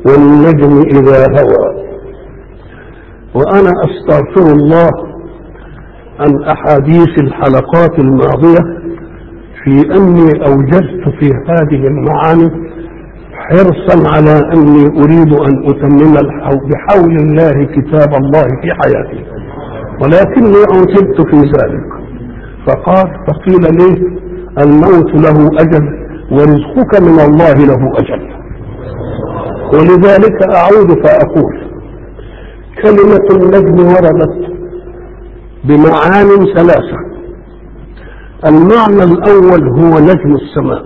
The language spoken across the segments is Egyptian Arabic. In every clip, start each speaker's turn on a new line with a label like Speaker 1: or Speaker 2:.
Speaker 1: والنجم إذا هوى وأنا أستغفر الله عن أحاديث الحلقات الماضية في أني أوجدت في هذه المعاني حرصا على أني أريد أن أتمم بحول الله كتاب الله في حياتي ولكني أوجدت في ذلك فقال فقيل لي الموت له أجل ورزقك من الله له أجل ولذلك أعود فأقول كلمة النجم وردت بمعان ثلاثة المعنى الأول هو نجم السماء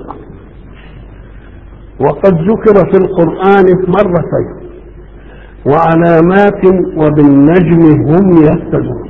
Speaker 1: وقد ذكر في القرآن مرتين وعلامات وبالنجم هم يهتدون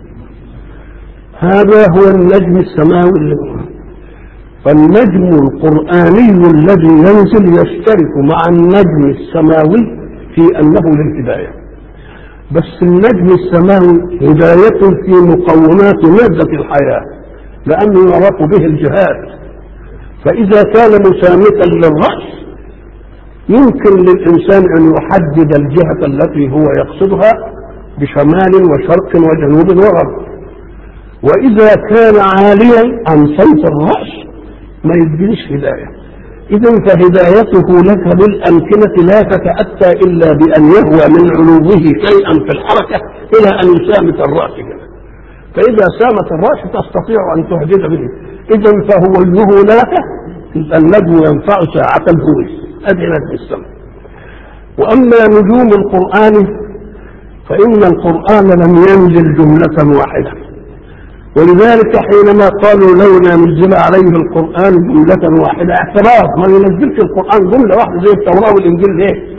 Speaker 1: هذا هو النجم السماوي الذي فالنجم القرآني الذي ينزل يشترك مع النجم السماوي في أنه للهداية بس النجم السماوي هداية في مقومات مادة الحياة لأنه يعرف به الجهاد فإذا كان مسامتا للرأس يمكن للإنسان أن يحدد الجهة التي هو يقصدها بشمال وشرق وجنوب وغرب وإذا كان عاليا عن صوت الرأس ما يدينش هداية إذا فهدايته لك بالأمكنة لا تتأتى إلا بأن يهوى من علوه شيئا في الحركة إلى أن يسامت الرأس كده فإذا سامت الرأس تستطيع أن تهدد به إذا فهو له لك النجم ينفع ساعة الهوي هذه نجم السماء وأما نجوم القرآن فإن القرآن لم ينزل جملة واحدة ولذلك حينما قالوا لولا نزل عليه القرآن جملة واحدة اعتراض ما ينزلش القرآن جملة واحدة زي التوراة والإنجيل ليه؟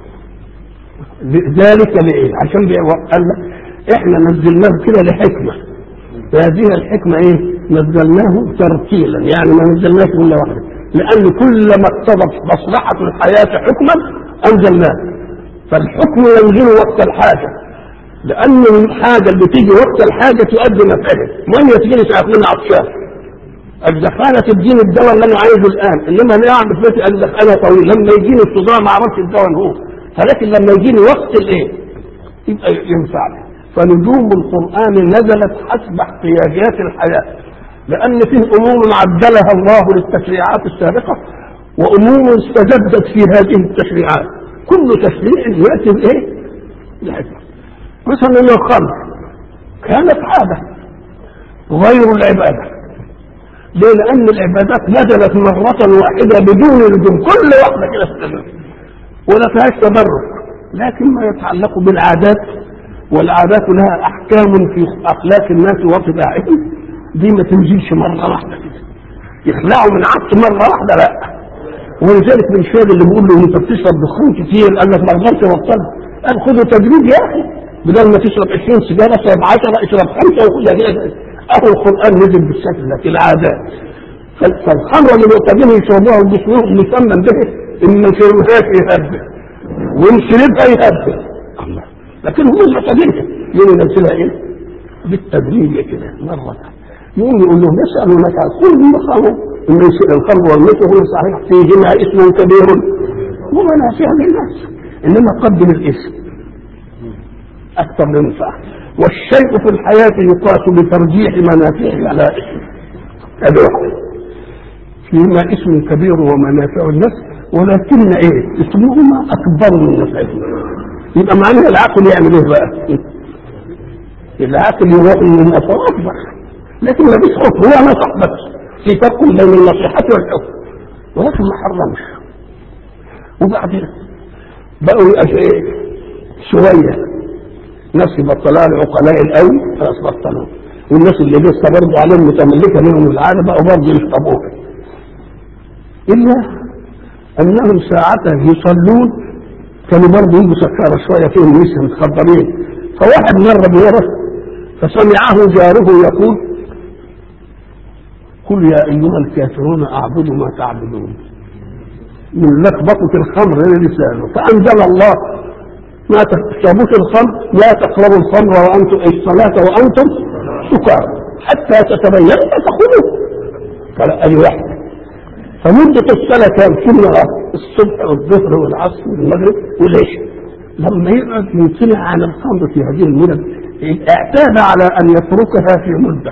Speaker 1: ذلك لإيه؟ عشان قال احنا نزلناه كده لحكمة هذه الحكمة ايه؟ نزلناه ترتيلا يعني ما نزلناش جملة واحدة لأن كل ما اقتضت مصلحة الحياة حكما أنزلناه فالحكم ينزل وقت الحاجة لأن الحاجة اللي تيجي وقت الحاجة تؤدي نفعها مية تجيني ساعة من عطشان الدخانة تديني الدواء اللي أنا عايزه الآن إنما أنا أعمل بيتي الدخانة طويل لما يجيني الصداع ما أعرفش الدواء هو فلكن لما يجيني وقت الإيه يبقى ينفعني فنجوم القرآن نزلت حسب احتياجات الحياة لأن فيه أمور عدلها الله للتشريعات السابقة وأمور استجدت في هذه التشريعات كل تشريع يأتي بإيه؟ بحكمة مثلا الخمر كانت عادة غير العبادة ليه؟ لأن العبادات نزلت مرة واحدة بدون لزوم كل واحدة كده استجدت ولا فيهاش تبرك لكن ما يتعلق بالعادات والعادات لها أحكام في أخلاق الناس وطباعهم دي ما تنزلش مرة واحدة كده يخلعوا من عبد مرة واحدة لا ولذلك من الشيء اللي بيقول له انت بتشرب دخان كتير قال لك ما اقدرش ابطلها قال خذوا تدريج يا اخي بدل ما تشرب 20 سيجاره اشرب 10 اشرب خمسه وخذها كده اهو القران نزل بالشكل ده في العادات فالخمر اللي معتادين يشربوها وجسمهم مسمى به ان ما شربهاش يهبل وان شربها يهبل الله لكن هم معتادينها مين ينزلها ايه؟ بالتدريج كده مره يقوم يقول لهم يسالونك عن كل خمر ان الخمر والميت هو صحيح فيهما اسم كبير ومنافع للناس انما قدم الاسم اكثر من منفعه والشيء في الحياه يقاس بترجيح منافعه على اسم هذا واحد فيهما اسم كبير ومنافع الناس ولكن ايه اسمهما اكبر من نفعهما يبقى معنى العقل يعمل ايه بقى؟ العقل يروح للنصر اكبر لكن ما فيش حكم هو نصح بس في فرق بين النصيحة والحكم ولكن ما حرمش وبعدين بقوا ايه شوية ناس يبطلها العقلاء القوي خلاص بطلوه والناس اللي لسه برضه عليهم متملكه منهم العاده بقوا برضه يشربوها الا انهم ساعتها يصلون كانوا برضه يجوا سكارى شويه فيهم لسه متخبرين فواحد مر بورث فسمعه جاره يقول قل يا ايها الكافرون اعبد ما تعبدون من لخبطه الخمر لسانه فانزل الله ما تشربوش الخمر لا تقربوا الخمر وانتم الصلاه وانتم سكارى حتى تتبين فتقولوا قال اي واحد فمدة السنة كان كلها الصبح والظهر والعصر والمغرب والعشاء لما يقعد يمتنع عن الخمر في هذه المدة اعتاد على أن يتركها في مدة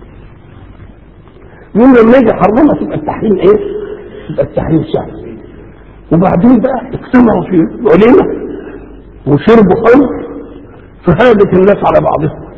Speaker 1: يوم لما يجي حرمها تبقى التحريم ايه؟ تبقى التحريم سهل وبعدين بقى اجتمعوا في وليمة وشربوا خمر فهاجت الناس على بعضهم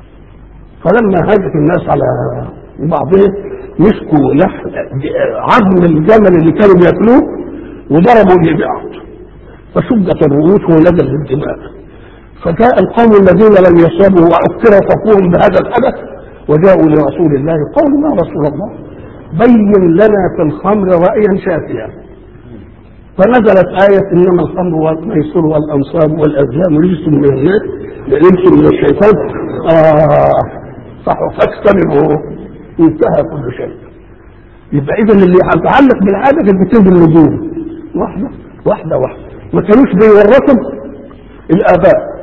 Speaker 1: فلما هاجت الناس على بعضهم مسكوا لحم عظم الجمل اللي كانوا بياكلوه وضربوا اللي بعض فشدت الرؤوس ونزلت الدماء فجاء القوم الذين لم يصابوا وعكر صفوهم بهذا الحدث وجاءوا لرسول الله قالوا يا رسول الله بين لنا في الخمر رأيا شافيا فنزلت آية إنما الخمر والميسر والأنصاب والأزلام رجس من الناس رجس من الشيطان آه صح فاجتنبوا انتهى كل شيء يبقى إذا اللي هيتعلق بالعادة كانت بتنزل النجوم واحدة واحدة واحدة ما كانوش بيورثوا الآباء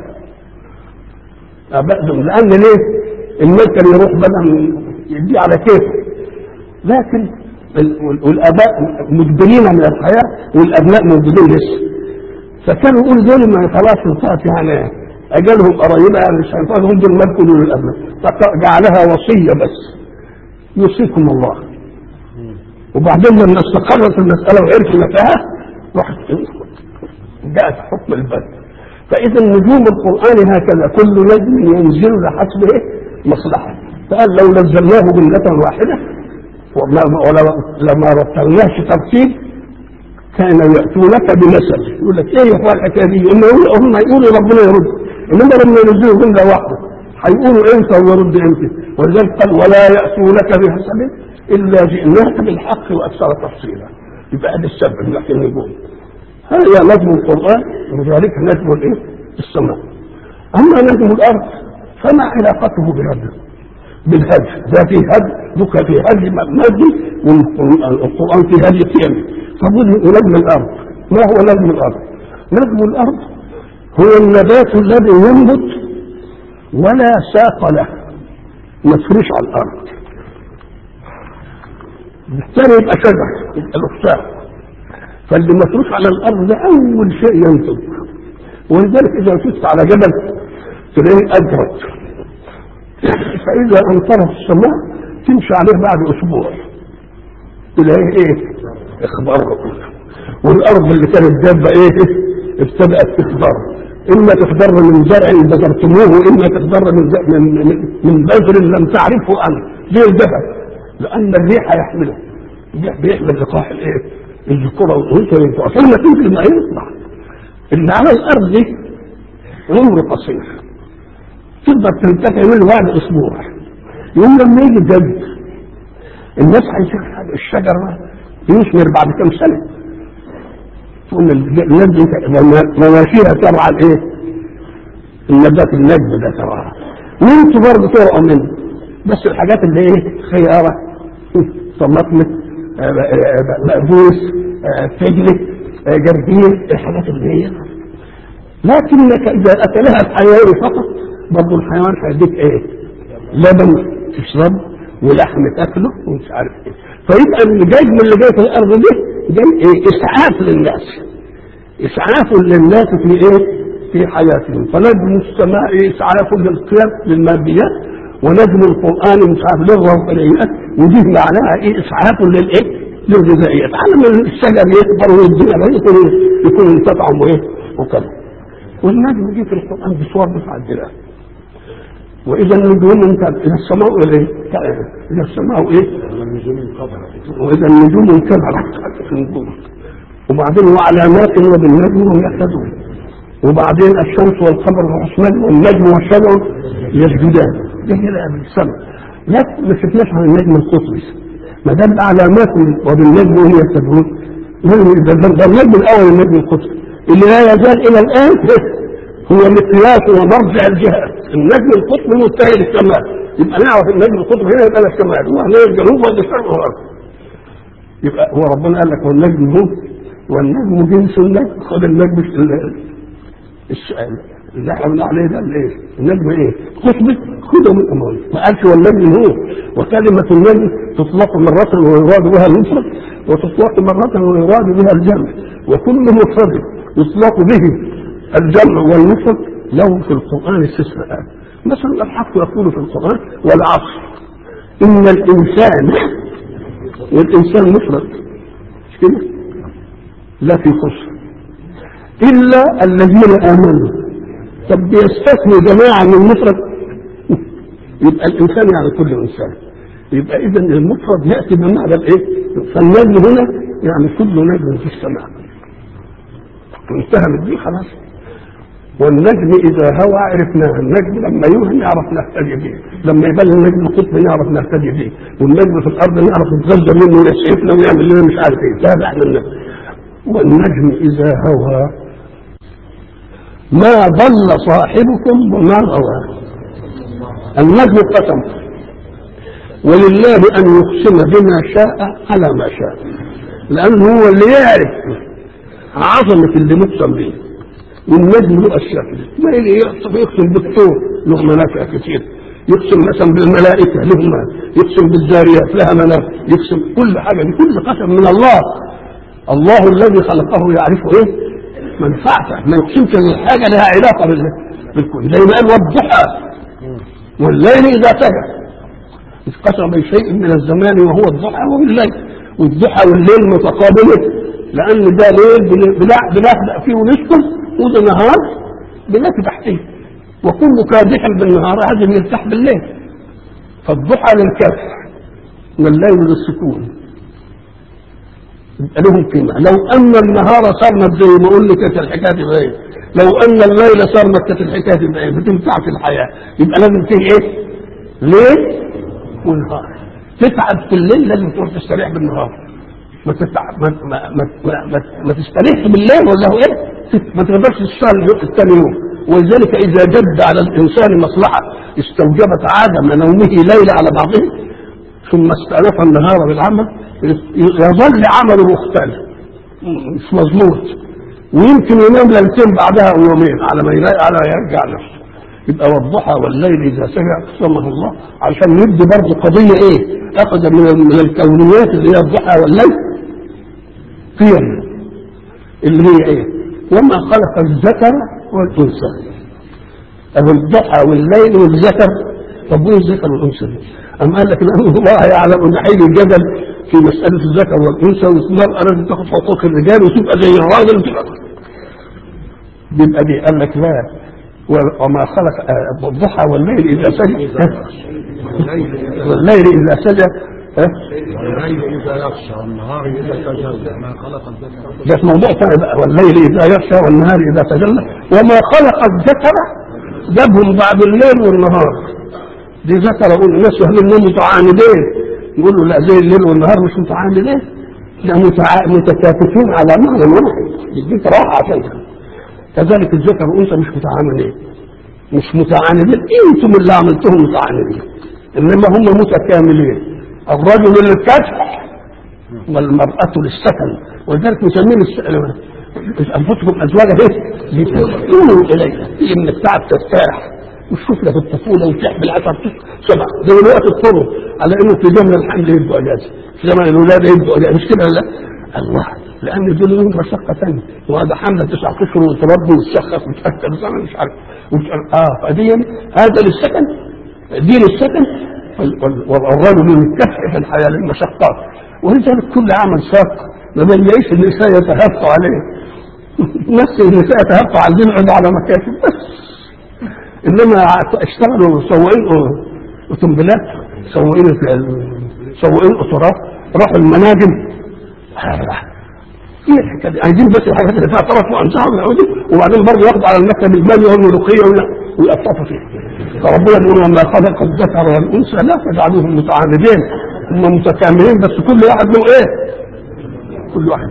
Speaker 1: آبائهم لأن ليه؟ المال كان يروح بدل يدي على كيفه لكن والاباء مجبرين من الحياه والابناء موجودين لسه فكانوا يقولوا دول ما خلاص انتهت يعني اجالهم قريبه يعني مش هينفعوا هم دول المال كله للابناء فجعلها وصيه بس يوصيكم الله وبعدين لما استقرت المساله وعرفوا نفسها راحت جاءت حكم البلد فاذا نجوم القران هكذا كل نجم ينزل لحسب ايه مصلحه فقال لو نزلناه جمله واحده ولما رتبناش ترتيب كانوا ياتونك بمثل يقول لك ايه يا الحكايه دي؟ هم هم يقولوا ربنا يرد انما لما ينزلوا جمله واحده هيقولوا امتى ويرد امتى ولذلك قال ولا ياتونك بمثل الا جئناك بالحق واكثر تفصيلا يبقى هذا السبب من لكن النجوم هذا نجم القران وذلك نجم الايه؟ السماء اما نجم الارض فما علاقته بهذا بالهدي ده في هدي ذكر في هدي مادي والقرآن في هدي قيمي فقل نجم الأرض ما هو نجم الأرض نجم الأرض هو النبات الذي ينبت ولا ساق له مفروش على الأرض بالتالي يبقى شجر يبقى له ساق فاللي مفروش على الأرض ده أول شيء ينتج ولذلك إذا شفت على جبل تلاقيه أجرد فإذا أمطرت السماء تمشي عليه بعد أسبوع تلاقيه إيه؟ إخبار والأرض اللي كانت دابة إيه؟ ابتدأت تخضر إما تخضر من زرع بذرتموه وإما تخضر من من من بذر لم تعرفه أنت زي الذهب لأن الريح يحمله الريح بيحمل لقاح الإيه؟ الذكورة والأنثى ينفع ثم تنزل ما يطلع اللي على الأرض دي عمره قصير تقدر تنتفع منه بعد اسبوع يوم لما يجي جد الناس هيشوف الشجره يثمر بعد كم سنه تقول الناس دي مواشيها تبع الايه؟ النبات النجم ده تبعها وانتوا برضه تقرأوا منه بس الحاجات اللي ايه؟ خياره طماطم مقبوس فجل جرجير الحاجات اللي هي لكنك اذا اكلها الحيوان فقط برضه الحيوان هيديك ايه؟ لبن تشرب ولحم تاكله ومش عارف ايه فيبقى اللي جاي من اللي جاي في الارض دي جاي ايه؟ اسعاف للناس اسعاف للناس في ايه؟ في حياتهم فنجم السماء اسعاف للقيم للماديات ونجم القران مش عارف للروحانيات ودي معناها ايه؟ اسعاف للايه؟ للغذائيات على ما الشجر يكبر والدنيا يكون يكون انتفع وايه؟ وكذا والنجم دي في القران بصور متعدده واذا النجوم انكدرت اذا السماء ايه؟ اذا السماء ايه؟ واذا النجوم انكدرت في النجوم وبعدين وعلامات وبالنجم هم يهتدون وبعدين الشمس والقمر والحسنان والنجم والشجر يسجدان ده كده بالسماء لكن ما شفناش عن النجم القطبي ما دام علامات وبالنجم هم يهتدون ده النجم الاول النجم القطبي اللي لا يزال الى الان هو مقياس ومرجع الجهات النجم القطبي متجه للشمال يبقى نعرف النجم القطبي هنا يبقى الشمال وهنا الجنوب وهنا الشرق والغرب يبقى هو ربنا قال لك والنجم هو والنجم جنس النجم خد النجم اللي احنا بنقول عليه ده الايه؟ النجم ايه؟ قطبي خده من امامه ما قالش والنجم هو وكلمه النجم تطلق مره ويراد بها المفرد وتطلق مرة ويراد بها الجمع وكل مفرد يطلق به الجمع والمفرد له في القرآن استثناءات مثلا الحق يقول في القرآن والعصر إن الإنسان والإنسان مفرد مش كده؟ لا في خسر إلا الذين آمنوا طب بيستثني جماعة من المفرد يبقى الإنسان يعني كل إنسان يبقى إذا المفرد يأتي بمعنى الإيه؟ فالنجم هنا يعني كل نجم في السماء انتهى دي خلاص والنجم إذا هوى عرفناه النجم لما يوهم يعرف نهتدي به لما يبان النجم قطب نعرف نهتدي به والنجم في الأرض نعرف نتغذى منه ويسعفنا ويعمل لنا مش عارف إيه تابع النجم والنجم إذا هوى ما ضل صاحبكم وما غوى النجم قسم ولله أن يقسم بما شاء على ما شاء لأنه هو اللي يعرف عظمة اللي مقسم به والنجم له الشكل ما اللي يقسم يقسم بالطور له منافع كثير يقسم مثلا بالملائكة له يقسم بالذاريات لها منافع يقسم كل حاجة دي كل قسم من الله الله الذي خلقه يعرف ايه منفعته ما يقسمش الحاجة لها علاقة بالكون زي ما قال والضحى والليل إذا سجى إذ قسم بشيء من الزمان وهو الضحى والليل والضحى والليل متقابلين لأن ده ليل بنخدع فيه ونسكن وده نهار بنكدح فيه وكل كادح بالنهار لازم يرتاح بالليل فالضحى للكدح والليل للسكون يبقى لهم قيمة لو أن النهار صارت زي ما أقول لك كانت الحكاية تبقى إيه؟ لو أن الليل صارت كانت الحكاية تبقى إيه؟ بتنفع في الحياة يبقى لازم فيه إيه؟ ليل ونهار تتعب في الليل لازم تروح تستريح بالنهار ما تتعب ما ما ما, ما, ما, ما تستريحش بالليل ولا هو ايه؟ ما تقدرش تشتغل الثاني يوم ولذلك اذا جد على الانسان مصلحه استوجبت عدم نومه ليله على بعضه ثم استأنف النهار بالعمل يظل عمله مختلف مش مظبوط ويمكن ينام ليلتين بعدها ويومين على ما على يرجع نفسه يبقى والضحى والليل اذا سمع قسمه الله عشان يدي برضه قضيه ايه؟ اخذ من من الكونيات اللي هي الضحى والليل قيم اللي هي ايه؟ وما خلق الذكر والانثى أو الضحى والليل والذكر طب وايه الذكر والانثى دي؟ أم قال لك لأن الله يعلم أن حي الجدل في مسألة الذكر والأنثى والمرأة لازم تاخد حقوق الرجال وتبقى زي الراجل بيبقى دي قال لك لا وما خلق الضحى والليل إذا سجى والليل إذا سجى
Speaker 2: والليل إذا يغشى والنهار إذا تجلى ما خلق الذكر
Speaker 1: ده في موضوع ثاني بقى والليل إذا يغشى والنهار إذا تجلى وما خلق الذكر جابهم بعد الليل والنهار دي ذكر أقول الناس فاهمين إنهم متعاندين يقولوا لا زي الليل والنهار مش متعاندين ده متع... متكاتفين على معنى واحد يديك راحة عشان كذلك الذكر والأنثى مش متعاندين مش متعاندين انتم اللي عملتهم متعاندين انما هم متكاملين الرجل للكسح والمرأة للسكن ولذلك مسمين الس- أنفسكم أزواجا إيه؟ لتسكنوا إليها هي من التعب ترتاح وتشوف لك الطفولة وتحمل عشر سبع زي الوقت الطرق على إنه في زمن الحمل يبدوا أجازة في زمن الولادة يبدوا أجازة مش كده لا الله لأن دول لهم مشقة ثانية وهذا حملة تسع أشهر وتربي وتشخص وتأكل زمن مش عارف وتش- اه فدي هذا للسكن دين السكن وال- وال- والرجل يكفح في الحياة للمشقات ولذلك كل عمل شاق ما بنلاقيش النساء يتهافوا عليه نفس النساء يتهافوا عايزين يقعدوا على مكاتب بس انما اشتغلوا سواقين اوتومبيلات سواقين سواقين قطارات راحوا المناجم ايه الحكايه دي؟ عايزين بس الحاجات اللي فيها طرف وانصار ويقعدوا وبعدين برضه ياخدوا على المكتب المالي والملوخيه ولا- ويقطفوا فيه فربنا يقول وما خلق الذكر والانثى لا تجعلوهم متعامدين هم متكاملين بس كل واحد له ايه؟ كل واحد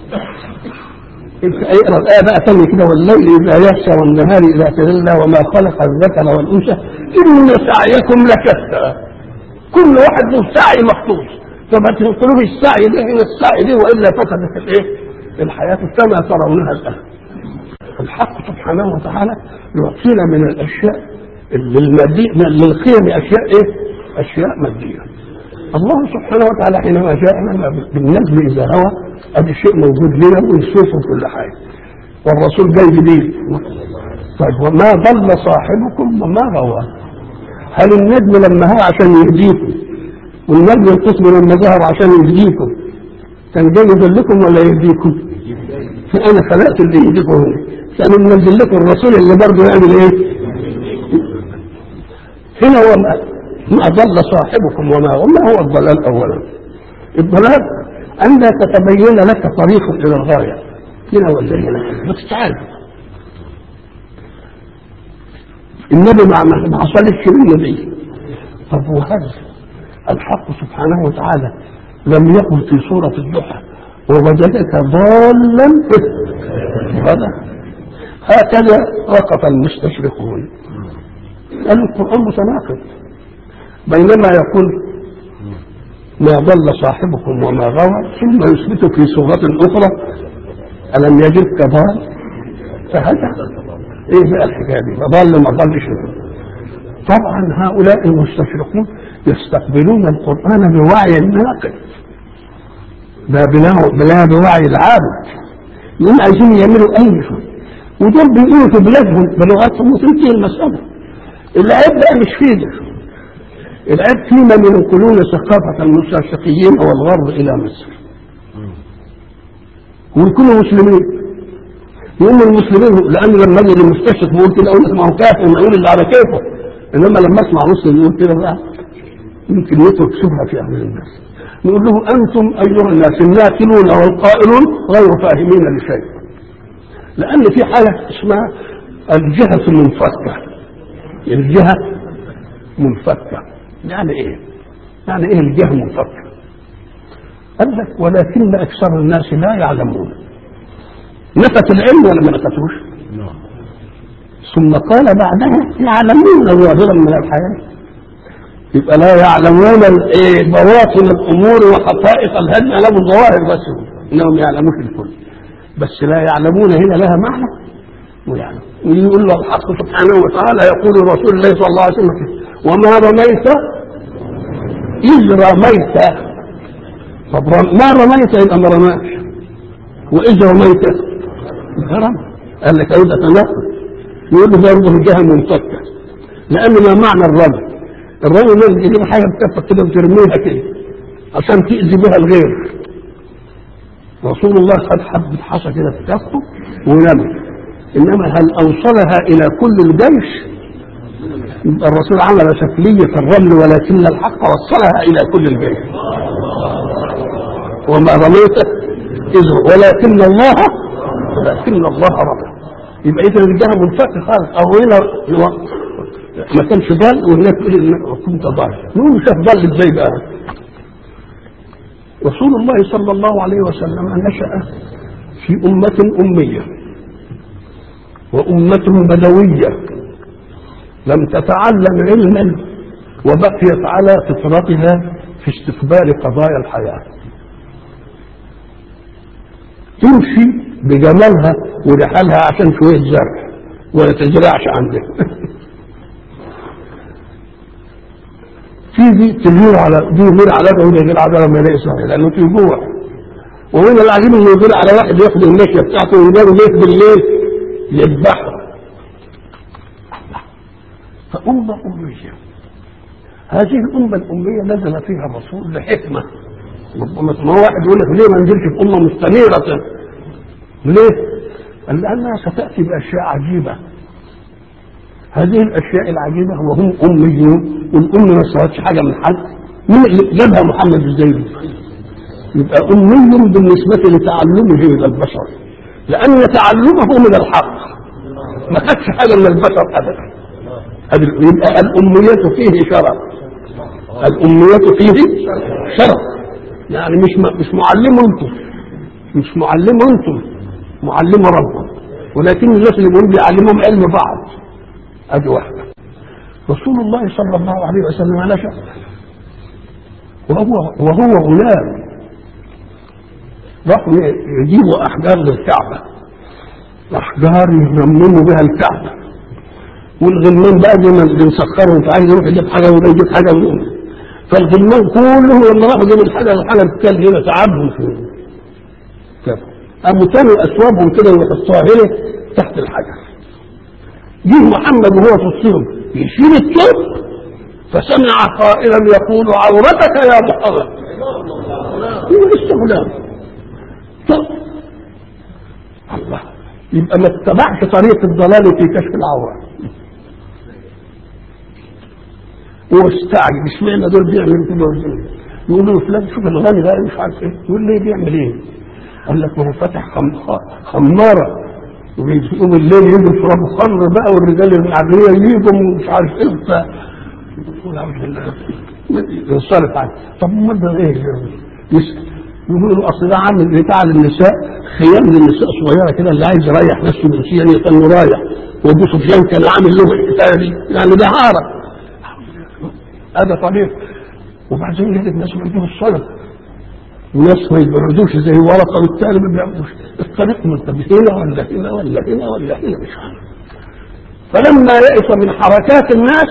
Speaker 1: اقرا الايه بقى تاني كده والليل اذا يغشى والنهار اذا تجلى وما خلق الذكر والانثى ان سعيكم لشتى كل واحد له سعي مخصوص فما تنقلوش السعي ده هنا السعي ده والا فسدت الايه؟ الحياه كما ترونها الان الحق سبحانه وتعالى يعطينا من الاشياء للمادية للقيم اشياء ايه؟ اشياء ماديه الله سبحانه وتعالى حينما جاءنا بالنجم اذا هوى ادي شيء موجود لنا ونشوفه كل حاجه والرسول جاي جديد طيب وما ضل صاحبكم وما غوى هل النجم لما هو عشان يهديكم والنجم القسم لما ظهر عشان يهديكم كان جاي يدلكم ولا يهديكم فانا خلقت اللي يهديكم هنا كان منزل لكم الرسول اللي برضه يعمل ايه هنا هو ما, ما ضل صاحبكم وما وما هو الضلال اولا الضلال ان لا تتبين لك طريق الى الغايه هنا ولا هنا بس تعال النبي ما ما حصلتش للنبي طب وهذا الحق سبحانه وتعالى لم يقل في سورة الضحى ووجدك ضالا هذا هكذا وقف المستشرقون قال القرآن متناقض بينما يقول ما ضل صاحبكم وما غوى ثم يثبت في سورة أخرى ألم يجدك ضال فهدى ايه بقى الحكايه دي ما ضل ما ضلش طبعا هؤلاء المستشرقون يستقبلون القران بوعي الناقد لا بلا بوعي العابد يقول عايزين يعملوا اي شيء ودول بيقولوا في بلادهم بلغتهم وتنتهي المساله العيب بقى مش فيه ده العيب في من ينقلون ثقافه المستشرقيين او الغرب الى مصر ويكونوا مسلمين يقول المسلمين لان لما اجي للمستشرق بيقول كده اقول لك ما هو كافر ما يقول اللي على كيفه انما لما اسمع مسلم يقول كده بقى يمكن يترك شبهه في اهل الناس نقول له انتم ايها الناس الناكلون والقائلون غير فاهمين لشيء لان في حاله اسمها الجهه المنفكه الجهه منفكه يعني ايه؟ يعني ايه الجهه منفكه؟ قال لك ولكن اكثر الناس لا يعلمون نفت العلم ولا ما نفتوش ثم قال بعدها يعلمون ظاهرا من الحياة يبقى لا يعلمون بواطن الأمور وحقائق الهدم يعلموا الظواهر بس إنهم يعلمون الكل بس لا يعلمون هنا لها معنى ويعلم ويقول له الحق سبحانه وتعالى يقول رسول الله صلى الله عليه وسلم وما رميت إذ رميت طب ما رميت يبقى ما رماش وإذ رميت الهرم قال لك أيضا تناقض يقول له برضه الجهه منفكه لان ما معنى الرمي؟ الرمي لازم يجيب حاجه بكفك كده وترميها كده عشان تاذي بها الغير رسول الله خد حبه حصى كده في كفه ورمي انما هل اوصلها الى كل الجيش؟ الرسول عمل شكلية الرمل ولكن الحق وصلها إلى كل الجيش وما رميت إذ ولكن الله ولكن الله رمى يبقى اذا الجهه منفكه خالص او هنا ما كانش ضال وهناك تقول كنت ضال نقول شاف ضال ازاي بقى رسول الله صلى الله عليه وسلم نشا في امه اميه وامه بدويه لم تتعلم علما وبقيت على فطرتها في استقبال قضايا الحياه تمشي بجمالها ورحالها عشان شوية زرع ولا تزرعش عندها تيجي تدور على دي يدور على ده وده يدور على ده لما يلاقي صحيح لانه في جوع وهنا العجيب انه يدور على واحد ياخد المشيه بتاعته وينام ليه بالليل يذبحه فأمة أمية هذه الأمة الأمية نزل فيها الرسول لحكمة ما هو واحد يقول لك ليه ما نزلش في أمة مستنيرة ليه؟ قال لأنها ستأتي بأشياء عجيبة هذه الأشياء العجيبة وهم أميون والأم ما استفادش حاجة من حد مين اللي جابها محمد الزيدي؟ يبقى أمي بالنسبة لتعلمه من البشر لأن تعلمه من الحق ما خدش حاجة من البشر أبدا يبقى الأمية فيه شرف الأمية فيه شرف يعني مش مش معلم انتم مش معلم انتم معلم ربهم ولكن الناس اللي بيقولوا بيعلمهم علم بعض ادي واحده رسول الله صلى الله عليه وسلم نشا وهو وهو غلام راحوا يجيبوا احجار للكعبه احجار يرمموا بها الكعبه والغلمان بقى زي ما بنسخرهم فعايز يروح يجيب حاجه وده يجيب حاجه فالغلمان كلهم لما راحوا جنب الحجر الحجر كان هنا تعبهم في كده قاموا تانوا اثوابهم كده ويحطوها هنا تحت الحجر جه محمد وهو في الصيام يشيل الثوب فسمع قائلا يقول عورتك يا محمد هو لسه غلام طب الله يبقى ما اتبعش طريق الضلال في كشف العوره واستعجب اشمعنى دول بيعملوا كده وكده يقولوا له فلان شوف الغني ده مش عارف ايه يقول ليه بيعمل ايه؟ قال لك ما هو فاتح خم- خماره ويقوم الليل يجوا يشربوا خمر بقى والرجال العاديه يجوا ومش عارف ايه وبتاع يقول أعوذ بالله. ينصرف عنه طب امال ده ايه؟ يسال يقولوا له اصل ده عامل بتاع للنساء خيام للنساء صغيره كده اللي عايز يريح نفسه جنسيا يكون رايح وابو سفيان كان عامل له الحكايه دي يعني ده عاره هذا طريق وبعدين يجد ناس بيعملوا الصلاه وناس ما يبعدوش زي ورقه والتاني ما بيعملوش الطريق منتبه هنا ولا هنا ولا هنا ولا هنا مش عارف فلما يئس من حركات الناس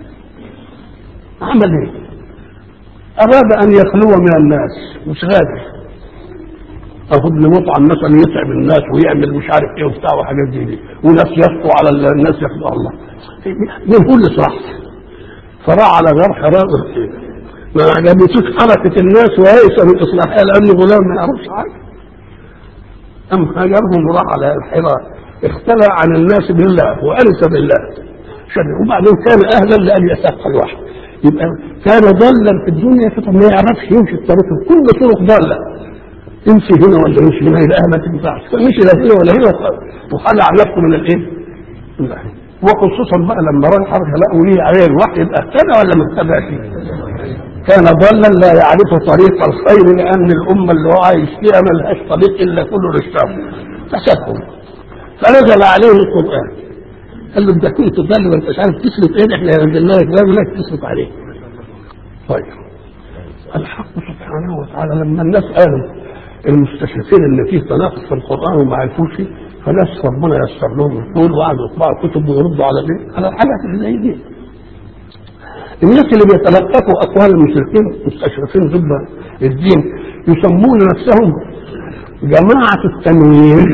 Speaker 1: عمل ايه؟ اراد ان يخلو من الناس مش غادر اخذ لي مطعم مثلا يتعب الناس ويعمل مش عارف ايه وبتاع وحاجات زي دي وناس يسطوا على الناس ياخدوا الله مين كل صراحه فراح على غير حرام ما عجبتوش حركة الناس ويئس من إصلاحها لأنه غلام ما يعرفش حاجة أم هاجرهم وراح على الحراء اختلى عن الناس بالله وأنس بالله شر وبعدين كان أهلا لأن يتقى الواحد يبقى كان ضالا في الدنيا فطب ما يعرفش يمشي الطريق كل طرق ضالة يمشي هنا ولا يمشي هنا يلاقيها ما تنفعش فمشي لا هنا ولا هنا وخلع نفسه من الايه؟ من الأهل. وخصوصا بقى لما راح حركه لقوا ليه عليه الوحي يبقى اهتدى ولا ما اهتداش؟ كان ضالا لا يعرف طريق الخير لان الامه اللي هو عايش فيها ما لهاش طريق الا كله للشر فسكوا فنزل عليه القران قال له انت كنت ضال وانت مش عارف تسلك ايه احنا نزلنا لك باب لك تسلك عليه طيب الحق سبحانه وتعالى لما الناس قالوا المستشرقين اللي فيه تناقض في القران وما عرفوش فيه فناس ربنا يسر لهم الحلول وقعدوا يطبعوا كتب ويردوا على ايه؟ على الحاجات اللي زي دي. الناس اللي بيتلقفوا اقوال المشركين المستشرقين ضد الدين يسمون نفسهم جماعة التنوير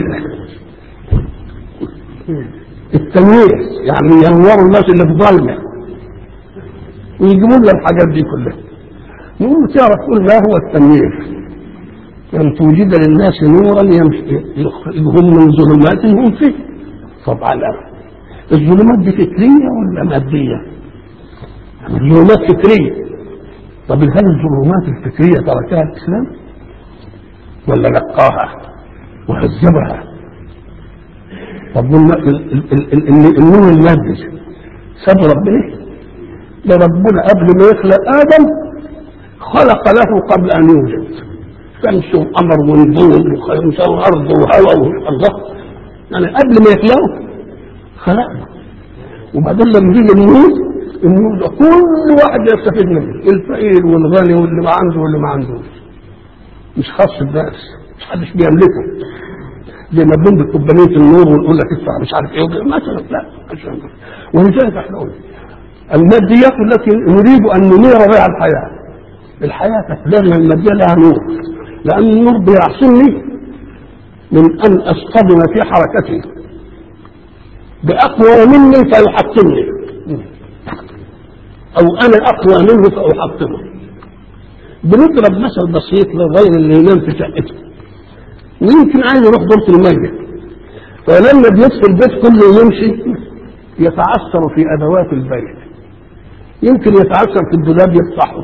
Speaker 1: التنوير يعني ينوروا الناس اللي في ظلمة ويجيبوا لنا الحاجات دي كلها نقول تعرف تقول ما هو التنوير أن توجد للناس نورا يمشي يخرجهم من ظلمات هم فيه طبعا لا الظلمات دي فكرية ولا مادية؟ الظلمات فكرية طب هل الظلمات الفكرية تركها الإسلام؟ ولا نقاها وهذبها؟ طب النور المادي ساب ربنا ده ربنا قبل ما يخلق آدم خلق له قبل أن يوجد شمس وقمر ونجوم وخمس وارض وهواء الله يعني قبل ما يخلقه خلقنا وبعدين لما يجي النور النور ده كل واحد يستفيد منه الفقير والغني واللي ما عنده واللي ما عندوش مش خاص الناس مش حدش بيملكه زي ما بنملك كوبانيه النور ونقول لك ادفع مش عارف ايه مثلا لا عشان ولذلك احنا قلنا الماديات التي نريد ان ننير بها الحياه الحياه لازم الماديه لها نور لأن النور بيعصمني من أن أصطدم في حركتي بأقوى مني فيحطمني أو أنا أقوى منه فأحطمه بنضرب مثل بسيط للغير اللي ينام في شقته ويمكن عايز يروح دورة المية فلما بيدخل البيت كله يمشي يتعثر في أدوات البيت يمكن يتعثر في الدولاب يفتحه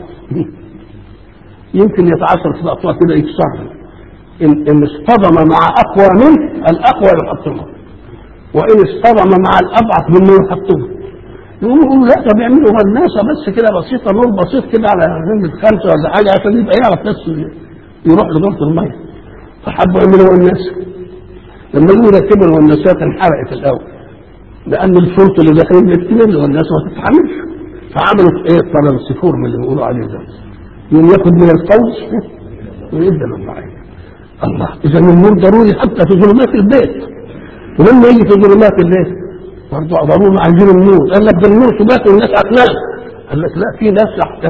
Speaker 1: يمكن يتعثر في الاطوار كده يكسرها ان ان اصطدم مع اقوى منه الاقوى يحطمه وان اصطدم مع الاضعف منه يحطمه يقولوا لا ده بيعملوا هندسه بس كده بسيطه نور بسيط كده على نمره خمسه ولا حاجه عشان يبقى يعرف بس يروح لدورة الميه فحبوا يعملوا هندسه لما يقولوا ركبوا الهندسات انحرقت الاول لان الفلط اللي داخلين يكتب الهندسه ما تتحملش فعملوا ايه الترانسفور من اللي بيقولوا عليه ده يوم ياخد من القوس ويبدا من بعيد الله اذا النور ضروري حتى في ظلمات البيت ولما يجي في ظلمات الليل برضه ضروري عايزين النور قال لك ده النور سبات والناس هتنام قال لك لا في ناس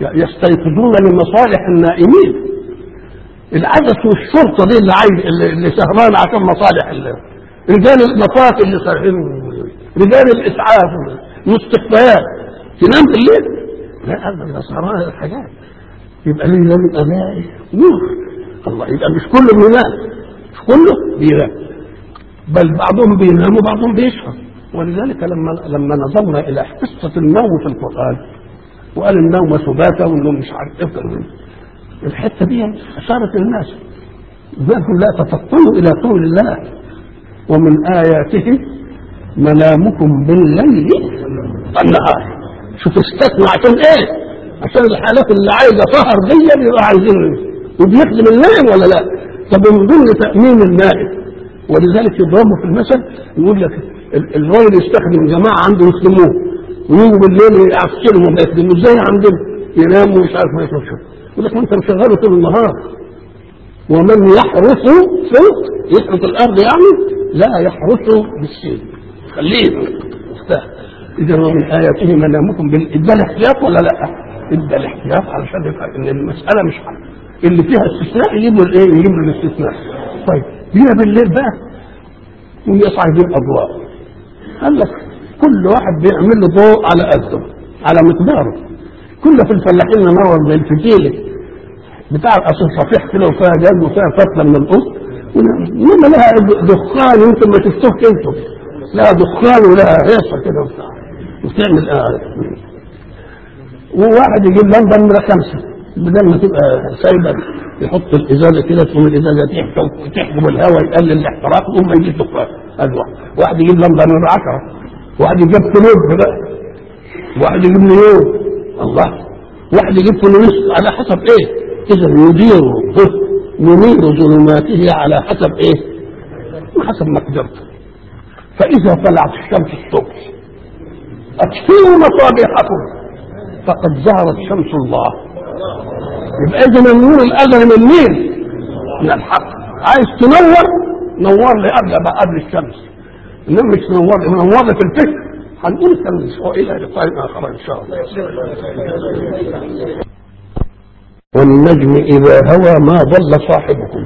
Speaker 1: يستيقظون لمصالح النائمين العدس والشرطه دي اللي عايز اللي اللي سهران عشان مصالح ال- رجال المطاف اللي سارحين رجال الاسعاف المستشفيات تنام بالليل لا ابدا ده سهران الحاجات يبقى ليه لازم الاقي نور الله يبقى مش كله بينام مش كله بينام بل بعضهم بينام وبعضهم بيسهر ولذلك لما لما نظرنا الى قصه النوم في القران وقال النوم سباتا والنوم مش عارف ايه الحته دي اشارت الناس ذلك لا تفطنوا الى قول الله ومن اياته منامكم بالليل والنهار شوف استثنى عشان ايه عشان الحالات اللي عايزه سهر دي بيبقى عايزين وبيخدم النائم ولا لا طب من ضمن تامين النائم ولذلك يضربوا في المثل يقول لك ال- الراجل يستخدم جماعه عنده يخدموه ويجوا بالليل يعفسلهم ما يخدموا ازاي عندنا يناموا ومش عارف ما يخرجوا يقول لك ما انت مشغله طول النهار ومن يحرس فوق يحرس الارض يعني لا يحرسه بالسيل خليه مفتاح اذا ومن اياته منامكم بال ادى الاحتياط ولا لا؟ ادى الاحتياط علشان يبقى ان المساله مش حل. اللي فيها استثناء يجيب له الايه؟ يجيب له الاستثناء. طيب جينا بالليل بقى ويصعد الاضواء. قال لك كل واحد بيعمل له ضوء على قده على مقداره. كل في الفلاحين منور زي الفتيله بتاع الاصل صفيح كده وفيها جاز وفيها فتله من القط انما لها دخان يمكن ما تفتوه انتم لها دخان ولها هيصه كده وبتاع وتعمل آه. وواحد يجيب لمبه نمره خمسه بدل ما تبقى سايبه يحط الازازه كده تقوم الازازه تحكم تحكم الهواء يقلل الاحتراق يقوم ما يجيب دخان ادي واحد واحد يجيب لمبه نمره 10 واحد يجيب كلوب بقى واحد يجيب نيون الله واحد يجيب فلوس على حسب ايه اذا يدير ينير ظلماته على حسب ايه حسب مقدرته فاذا طلعت الشمس الصبح اطفئوا مصابيحكم فقد ظهرت شمس الله يبقى اذا النور الازلي من مين؟ من الحق عايز تنور نور لي قبل بقى قبل الشمس انما مش نور لي نور لي في الفكر هنقول الشمس والى لقاء اخر ان شاء الله والنجم إذا هوى ما ضل صاحبكم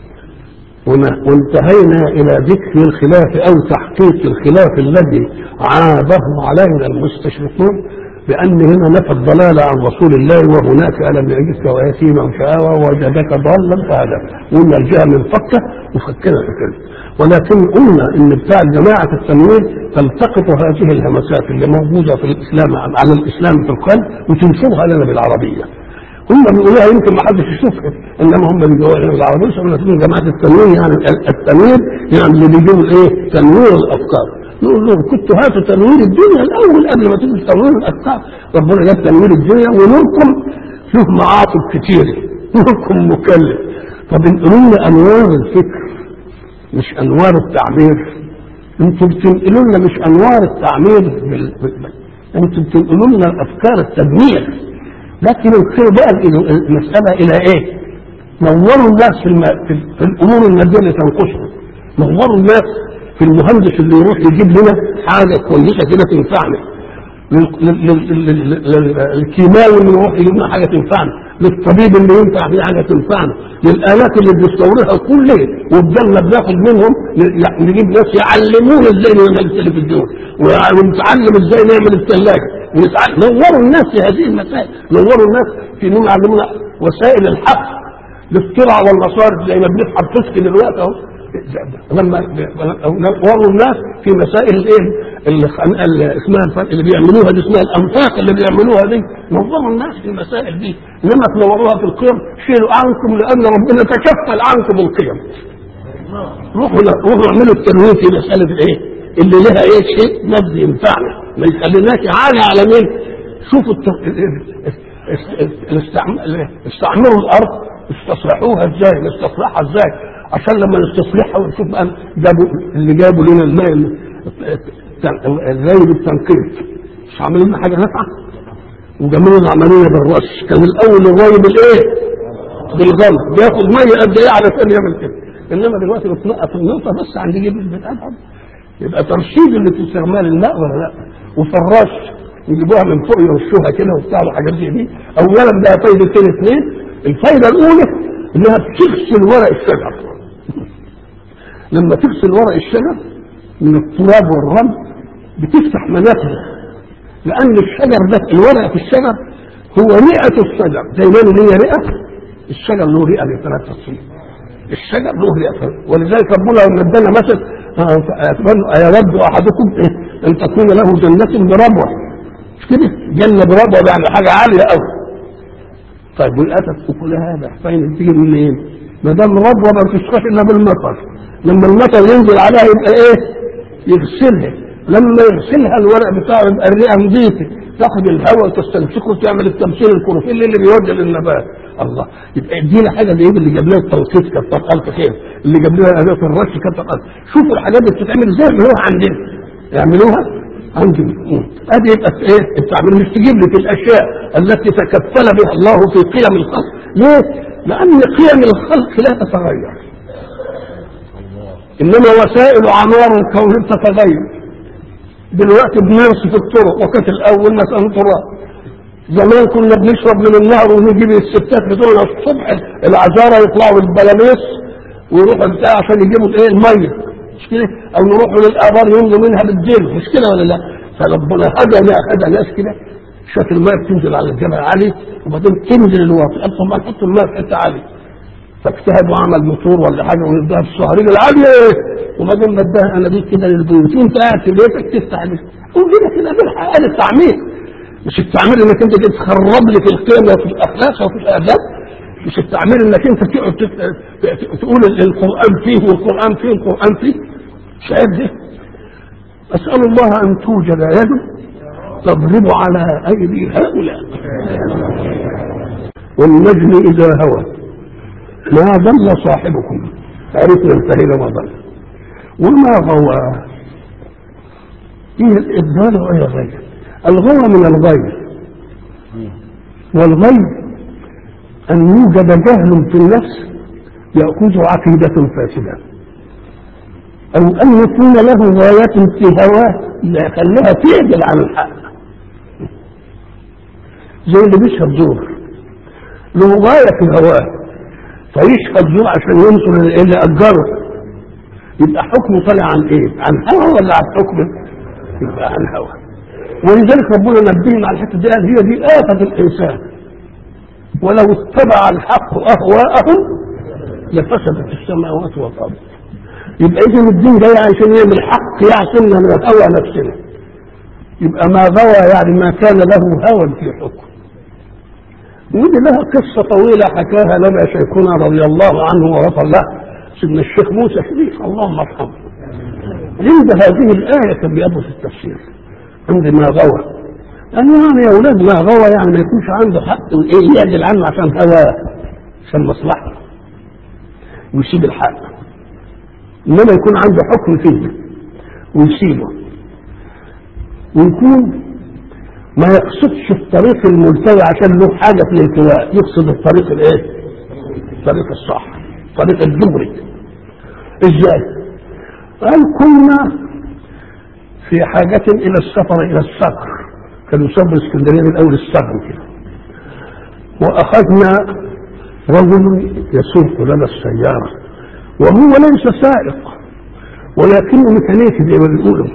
Speaker 1: ون- وانتهينا إلى ذكر الخلاف أو تحقيق الخلاف الذي عابه علينا المستشرقون بأن هنا نفى الضلال عن رسول الله وهناك ألم يجدك ويتيما فآوى ووجدك ضالا فهدى قلنا الجهة من فكة وفكنا في كده ولكن قلنا ان بتاع جماعة التنوير تلتقط هذه الهمسات اللي موجودة في الإسلام على الإسلام في القلب وتنشرها لنا بالعربية هم بيقولوها يمكن ما حدش يشوفها انما هم بيقولوها بالعربيه عشان يكون جماعه التنوير يعني التنوير يعني اللي بيجيبوا ايه؟ تنوير الافكار نقول لهم كنتوا هاتوا تنوير الدنيا الاول قبل ما تيجوا تنوير الافكار ربنا جاب تنوير الدنيا ونوركم فيه معاطف كتيره نوركم مكلف طب انقلوا لنا انوار الفكر مش انوار التعبير انتوا بتنقلوا لنا مش انوار التعمير بال... بال... انتوا بتنقلوا لنا الافكار التدمير لكن الخير بقى المسألة إلى إيه؟ نوروا الناس في, الم... في, ال- في الأمور المادية اللي تنقصهم نوروا الناس في المهندس اللي يروح يجيب لنا حاجة كويسة كده تنفعنا لل- لل- لل- لل- للكيماوي اللي يروح يجيب لنا حاجة تنفعنا للطبيب اللي ينفع فيه حاجة تنفعنا للآلات اللي بنستوردها كل ليل وبدلنا بناخد منهم ن- يعني نجيب ناس يعلمونا ازاي نعمل التلفزيون ويع- ونتعلم ازاي نعمل الثلاجة ونتعلم نوروا الناس في هذه المسائل نوروا الناس في انهم يعلمونا وسائل الحق الاختراع والمصارف زي ما بنفحم تسكي دلوقتي اهو لما وروا الناس في مسائل الايه اللي خن- اللي اسمها الف- اللي بيعملوها دي اسمها الانفاق اللي بيعملوها دي نظروا الناس في المسائل دي انما تنوروها في القيم شيلوا عنكم لان ربنا تكفل عنكم القيم روحوا روحوا اعملوا التنوير في مساله الايه اللي لها ايه شيء مادي ينفعنا ما يخليناش عالي على مين شوفوا الت- الاستعم- استعمروا الارض استصلحوها ازاي نستصلحها ازاي عشان لما نستصلحها ونشوف بقى جابوا اللي جابوا لنا الماء الزي بالتنقيط مش عاملين لنا حاجه نافعه وجابوا لنا عمليه بالرش كان الاول الري بالايه؟ بالغلط بياخد ميه قد ايه علشان يعمل كده انما دلوقتي بتنقط النقطه بس عند جيب البني ادم يبقى ترشيد اللي في استعمال الماء ولا لا وفي الرش يجيبوها من فوق يرشوها كده وبتاع وحاجات زي دي اولا ده فايدتين اثنين الفايده الاولى انها بتغسل ورق الشجر لما تغسل ورق الشجر من التراب والرمل بتفتح منافذ لان الشجر ده الورق في الشجر هو رئه الشجر زي ما له ليه رئه الشجر له رئه لثلاث فيه الشجر له رئه ولذلك ربنا لما ادانا مثل يود احدكم إيه؟ ان تكون له جنه بربوه مش كده جنه بربوه يعني حاجه عاليه قوي طيب والاتت اكلها هذا فين تيجي منين؟ ما دام ربوه ما بتشقاش الا بالمطر لما المطر ينزل عليها يبقى ايه؟ يغسلها لما يغسلها الورق بتاعه يبقى الرئه نظيفه تاخد الهواء وتستنشقه وتعمل التمثيل الكلوروفيل اللي بيودي للنبات الله يبقى ادينا حاجه زي اللي جاب لنا التوقيت كتر الف خير اللي جاب لنا اداه الرش كتر الف شوفوا الحاجات دي بتتعمل ازاي يعملوها عندنا يعملوها عندنا ادي يبقى ايه التعبير مش تجيب لك الاشياء التي تكفل بها الله في قيم الخلق ليه؟ لان قيم الخلق لا تتغير انما وسائل اعمار الكون تتغير دلوقتي بنرصف الطرق وكانت الاول مثلا تراب زمان كنا بنشرب من النهر ونجيب الستات بتوعنا الصبح العذارى يطلعوا بالبلاميس ويروحوا بتاع عشان يجيبوا الايه الميه مش كده او يروحوا للابار يملوا منها بالدين مش كده ولا لا فربنا هدى هدى ناس كده شاف الميه بتنزل على الجبل عالي وبعدين تنزل الواطي قال طب ما نحط الميه في حته عاليه فاجتهد وعمل موتور ولا حاجه ويديها الصهريج العاليه وبعدين بداها انابيب كده للبيوت وانت قاعد في بيتك تفتح وكده كده بالحق التعمير مش التعمير انك انت جيت تخرب لي في القيم وفي الاخلاق وفي الاداب مش التعمير انك انت تقعد تقول القران فيه والقران فيه والقران فيه مش عيب ده اسال الله ان توجد يد تضرب على ايدي هؤلاء والنجم اذا هوى ما ضل صاحبكم عرفنا انتهينا ما ضل وما غوى ايه الضال وايه الغي الغوى من الغي والغي ان يوجد جهل في النفس ياخذ عقيده فاسده او ان يكون له غايه في هواه يخليها تعدل عن الحق زي اللي بيشرب زور له غايه في هواه فيشهد زور عشان ينصر اللي اجره يبقى حكمه طالع عن ايه؟ عن هوى ولا عن حكمه؟ يبقى عن هوى ولذلك ربنا نبهنا على الحته دي قال هي دي آفة الإنسان ولو اتبع الحق أهواءهم لفسدت السماوات والأرض يبقى إذا الدين جاي عشان يعمل حق يعصمنا من الهوى نفسنا يبقى ما غوى يعني ما كان له هوى في حكم ودي لها قصة طويلة حكاها لنا شيخنا رضي الله عنه ورضى الله سيدنا الشيخ موسى شريف اللهم ارحمه عند هذه الآية كان بيضبط التفسير عند ما غوى قال يعني يا أولاد ما غوى يعني ما يكونش عنده حق وإيه يعدل عنه عشان هواه عشان مصلحته ويسيب الحق إنما يكون عنده حكم فيه ويسيبه ويكون ما يقصدش الطريق الملتوي عشان له حاجة في الالتواء يقصد الطريق الايه؟ الطريق الصح الطريق الجبري ازاي؟ قال كنا في حاجة إلى السفر إلى الصقر كانوا يسموا اسكندرية من أول الصقر كده وأخذنا رجل يسوق لنا السيارة وهو ليس سائق ولكنه ميكانيكي زي ما بيقولوا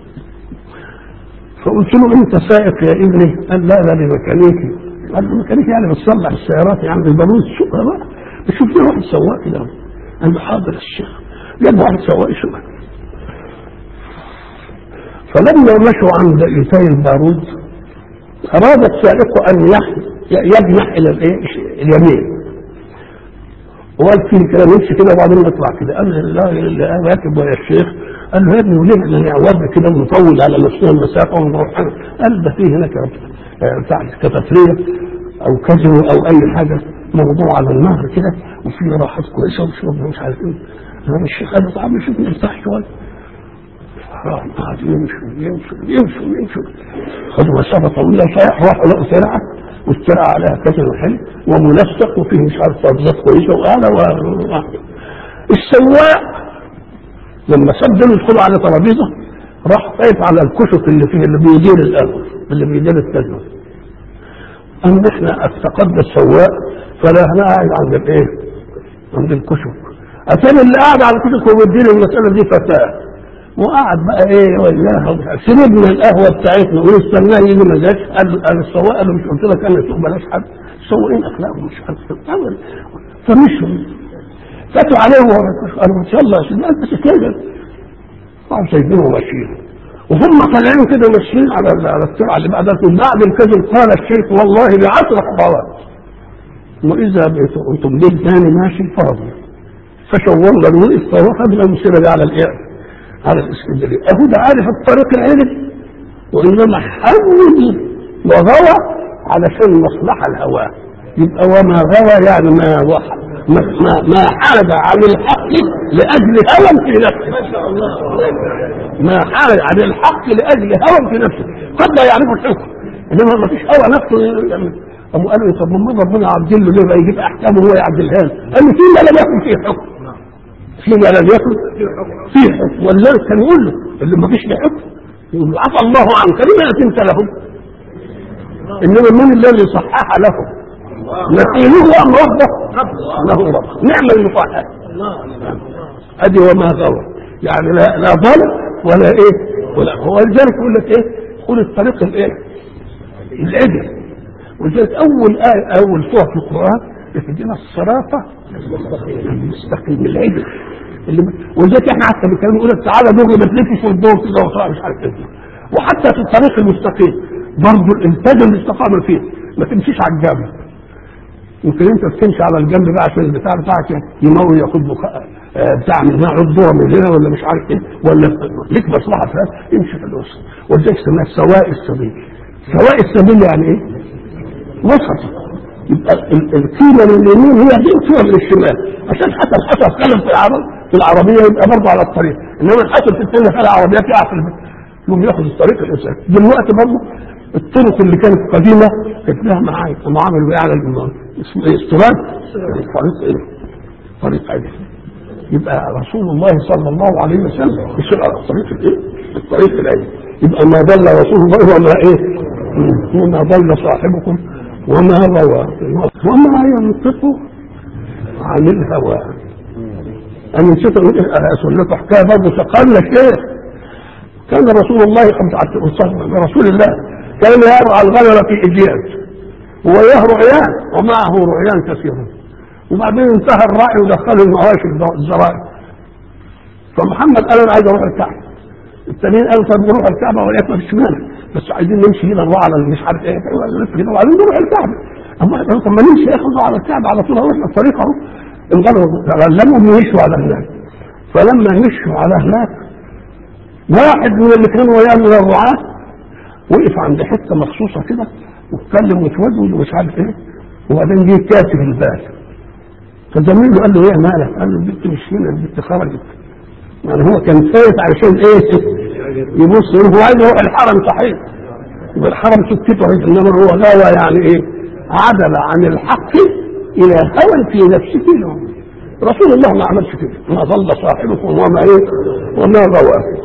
Speaker 1: فقلت له انت سائق يا ابني قال لا لا ميكانيكي قال له ميكانيكي يعني بتصلح السيارات يعني البارود شوفها بقى بشوف لي واحد سواق كده قال له حاضر الشيخ جاب واحد سواق يشوفها فلما مشوا عند ايتاي البارود اراد السائق ان يجنح الى الايه اليمين وقال فيه كلام يمشي كده وبعدين يطلع كده قال لا اللي راكب ويا الشيخ قال له يا ابني وليه احنا نعوض كده ونطول على نفسنا المسافه ونروح قال ده فيه هناك بتاع كتفريه او كزو او اي حاجه موضوع على النهر كده وفي راحات كويسه وشرب مش عارف ايه انا الشيخ قال له تعالى شوف نرتاح شويه راح قعد يمشوا يمشوا يمشوا يمشوا خدوا مسافه طويله صحيح راحوا لقوا سرعه والسرعه عليها كذا حلو ومنسق وفيه مش عارف ترابيزات كويسه واعلى و... السواق لما سدوا يدخلوا على ترابيزه راح واقف على الكشك اللي فيه اللي بيدير القهوه اللي بيدير الكذبه اما احنا افتقدنا السواق فلا انا قاعد عند الايه؟ عند الكشك عشان اللي قاعد على الكشك وبيديني المساله دي فتاه وقعد بقى ايه وياها شربنا القهوه بتاعتنا ونستناه يجي ما جاش قال قال السواق قال له مش قلت لك انا سوق بلاش حد السواقين اخلاقهم مش عارف إيه. فمشوا فاتوا عليه وهو قالوا ان شاء الله يا سيدي بس كده راحوا سايبينه وماشيين وهم طالعين كده ماشيين على على السرعه اللي بعدها بعد الكذب قال الشيخ والله بعشر خطوات واذا بقيتوا انتم ليل ثاني ماشي فاضي فشورنا الوقف فوقفنا المسيره دي على الايه؟ على الاسكندريه اهو ده عارف الطريق العلم وانما حول وغوى علشان مصلحه الهوى يبقى وما غوى يعني ما وحى ما ما, ما حرج عن الحق لاجل هوى في نفسه ما حرج عن الحق لاجل هوى في نفسه قد لا يعرف الحكم انما ما فيش هوى نفسه يعني أم قالوا له طب ما ربنا يعدل له ليه بقى يجيب احكامه وهو يعدلها له قال له فيما لم يكن فيه حكم فيما لم يكن فيه حكم ولا كان يقول له اللي ما فيش له حكم يقول له عفى الله عنك لما أتمت لهم انما من الذي صحح لهم نسيله ام ربه له رب نعم المصحح ادي وما غوى يعني لا لا ضل ولا ايه ولا هو لذلك يقول لك ايه قول الطريق الايه العدل ولذلك اول آية اول سوره في القران اهدنا الصراط المستقيم العدل اللي ولذلك احنا حتى بنتكلم نقول لك تعالى دغري ما تلفش في الدور كده وطلع مش عارف ايه وحتى في الطريق المستقيم برضه الانتاج الاستقامه فيه ما تمشيش على الجنب يمكن انت تمشي على الجنب بقى عشان البتاع بتاعك يموت ياخد له بتاع من هنا عضوه من هنا ولا مش عارف ايه ولا ليك مصلحه في هذا امشي في الوسط ولذلك سماها سواء السبيل سواء السبيل يعني ايه؟ وسط يبقى القيمه من اليمين هي دي القيمه من الشمال عشان حتى الحسن اتكلم في العرب في العربيه يبقى برضه على الطريق انما الحسن في الثانيه في العربيه تقع في البيت يقوم ياخد الطريق الانسان دلوقتي برضه الطرق اللي كانت قديمه كانت لها معايا هم عملوا ايه على اسمه ايه استراد طريق ايه؟ طريق عدل يبقى رسول الله صلى الله عليه وسلم يسير على الطريق الايه؟ الطريق العدل يبقى ما ضل رسول الله وما ايه؟ وما ضل صاحبكم وما روى وما ينطق عن الهوى انا نسيت اقول لكم حكايه برضه فقال الشيخ كان رسول الله رسول الله كان يرعى الغنم في اجيال وياه رعيان ومعه رعيان كثيرون وبعدين انتهى الراعي ودخله المواشي الزرائع فمحمد قال انا عايز اروح الكعبه التانيين قالوا طب نروح الكعبه وليك ما فيش مانع بس عايزين نمشي هنا نروح على مش عارف ايه نلف كده وبعدين نروح الكعبه اما قالوا طب ما نمشي يا اخي على الكعبه على طول اروح الطريق اهو انقلبوا تغلموا ومشوا على هناك فلما مشوا على هناك واحد من اللي كانوا وياه من الرعاه وقف عند حته مخصوصه كده واتكلم وتوجه ومش عارف ايه وبعدين جه كاتب البال فزميله قال له ايه مالك؟ قال له البنت مش هنا البنت خرجت يعني هو كان فايت علشان ايه؟ يبص هو عايز يروح الحرم صحيح يبقى الحرم سكته انما هو غاوى يعني ايه؟ عدل عن الحق الى هوى في نفسه له رسول الله ما عملش كده ما ضل صاحبكم وما ايه؟ وما غوى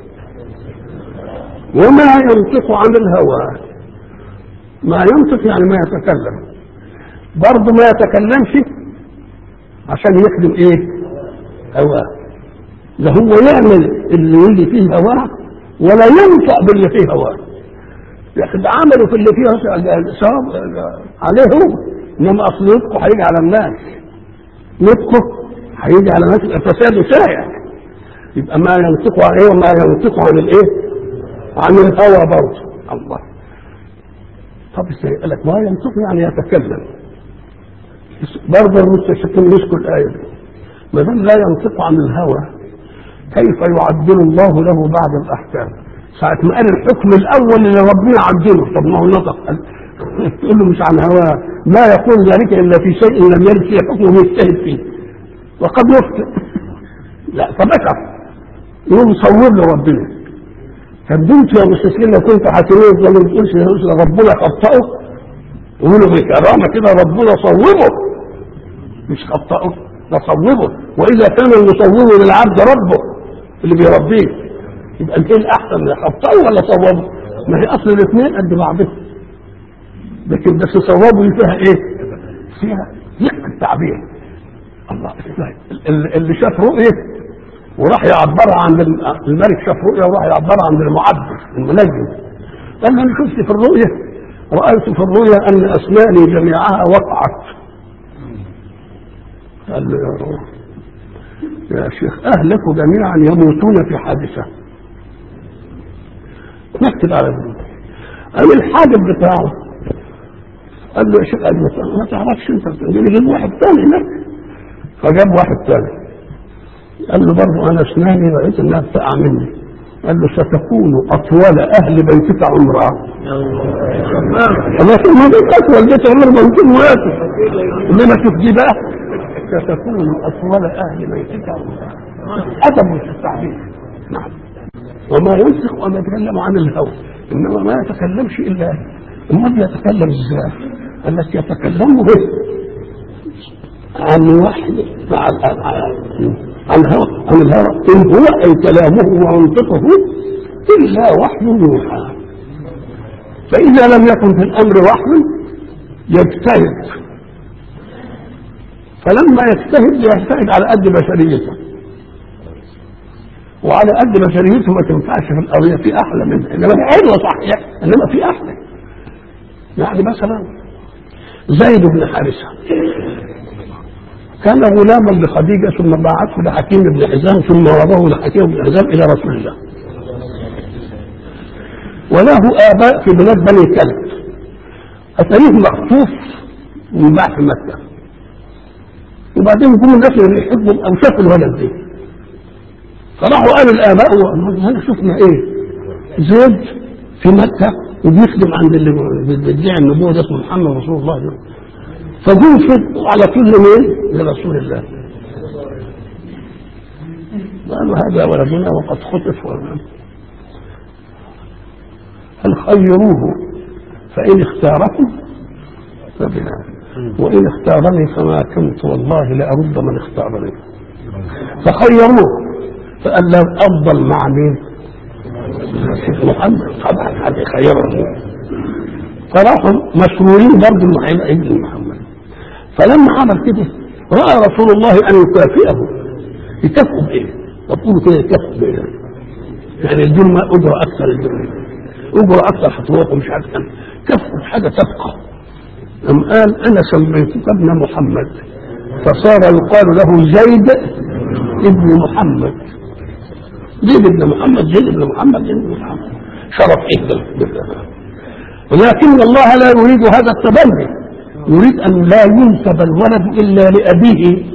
Speaker 1: وما ينطق عن الهوى ما ينطق يعني ما يتكلم برضه ما يتكلمش عشان يخدم ايه هواه لا هو يعمل اللي اللي فيه هواه ولا ينطق باللي فيه هواه ياخد عمله في اللي فيه ثواب عليه هو انما اصل نطقه هيجي على الناس نطقه هيجي على الناس يبقى فساده شائع يبقى ما ينطق عن ايه وما ينطق عن الايه عن الهوى برضه الله طب ازاي قال لك ما ينطق يعني يتكلم برضه المستشرقين مسكوا الايه دي ما دام لا ينطق عن الهوى كيف يعدل الله له بعد الاحكام ساعة ما قال الحكم الأول اللي ربنا عدله طب ما هو نطق تقول له مش عن هواه لا يقول ذلك إلا في شيء لم يرد فيه حكمه يجتهد فيه وقد يخطئ لا فبشر يقوم صور له ربنا كذبت يا مستسلم لو كنت حاكمين ولا ما تقولش يا ربنا خطأه يقولوا بكرامة كده ربنا صوبه مش خطأه ده صوبه وإذا كان المصور للعبد ربه اللي بيربيه يبقى انت الاحسن خطأه ولا صوبه؟ ما هي اصل الاثنين قد بعضهم لكن بس صوابه فيها ايه؟ فيها دقة التعبير الله ال- اللي شاف رؤية وراح يعبرها عند الم- الملك شاف رؤية وراح يعبرها عند المعبر المنجم قال له انا شفت في الرؤية رأيت في الرؤيا أن أسناني جميعها وقعت قال له يا روح يا شيخ أهلكوا جميعا يموتون في حادثة نكتب على ذلك قال الحاجب بتاعه قال له يا شيخ قال له ما تعرفش انت قال له جيب واحد ثاني هناك فجاب واحد ثاني قال له برضه انا اسناني رايت انها بتقع مني قال له ستكون اطول اهل بيتك عمرا لكن ما بيت اطول بيت عمر ممكن وقته انما شوف دي بقى ستكون اطول اهل بيتك عمرا ادب في التعبير نعم وما ينطق وما يتكلم عن الهوى انما ما يتكلمش الا امال يتكلم ازاي؟ التي يتكلم به عن وحي مع عن هوى عن الهوى ان هو اي كلامه ومنطقه الا وحي يوحى فاذا لم يكن في الامر وحي يجتهد فلما يجتهد يجتهد على قد بشريته وعلى قد بشريته ما تنفعش في القضيه في احلى منها انما هي حلوه صحيح انما في احلى يعني مثلا زيد بن حارثه كان غلاما لخديجه ثم باعته لحكيم بن حزام ثم وضعه لحكيم بن حزام الى رسول الله وله اباء في بلاد بني كلب اتاريه مخطوف ومباع في مكه وبعدين جم الناس اللي يحبوا او شافوا الولد ده فراحوا قالوا الاباء هل شفنا ايه زيد في مكه وبيخدم عند اللي بيدعي النبوه ده اسمه محمد رسول الله ده فجم على طول لمين؟ لرسول الله قالوا هذا ولدنا وقد خطف هل خيروه فإن اختاركم فبنا وإن اختارني فما كنت والله لأرد من اختارني فخيروه فقال له أفضل مع مين؟ محمد طبعا حد يخيره فراحوا مسرورين برضه انه هيبقى ابن محمد فلما عمل كده راى رسول الله ان يكافئه يكافئه بايه؟ تقول كده يكافئه بايه؟ يعني يدون ما اجر اكثر الدنيا اجر اكثر خطوات ومش عارف كم كافئه بحاجه تبقى أم قال انا سميتك ابن محمد فصار يقال له زيد ابن محمد زيد ابن محمد زيد ابن محمد زيد ابن محمد شرف ايه ولكن الله لا يريد هذا التبني يريد ان لا ينسب الولد الا لابيه